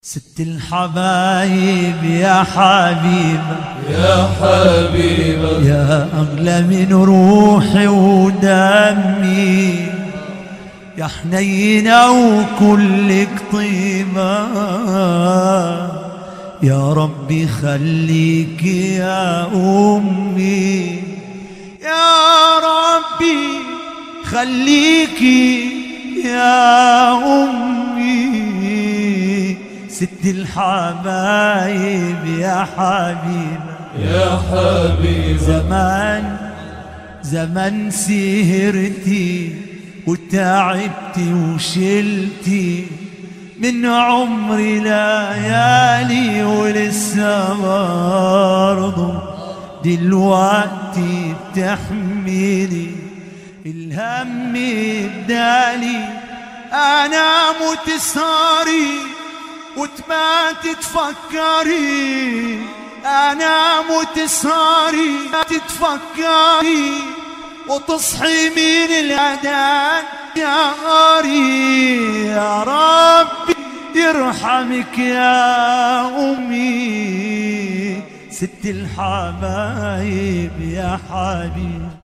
ست الحبايب يا حبيبة يا حبيبة يا أغلى من روحي ودمي يا حنينة وكلك طيبة يا ربي خليك يا أمي يا ربي خليكي يا أمي ست الحبايب يا حبيبة يا حبيبة زمان زمان سهرتي وتعبتي وشلتي من عمري ليالي ولسه برضه دلوقتي بتحملي الهم بدالي انام وتسهري وتبات تفكري انام وتسهري تتفكري وتصحي من الاذان يا غاري يا ربي يرحمك يا امي ست الحبايب يا حبيب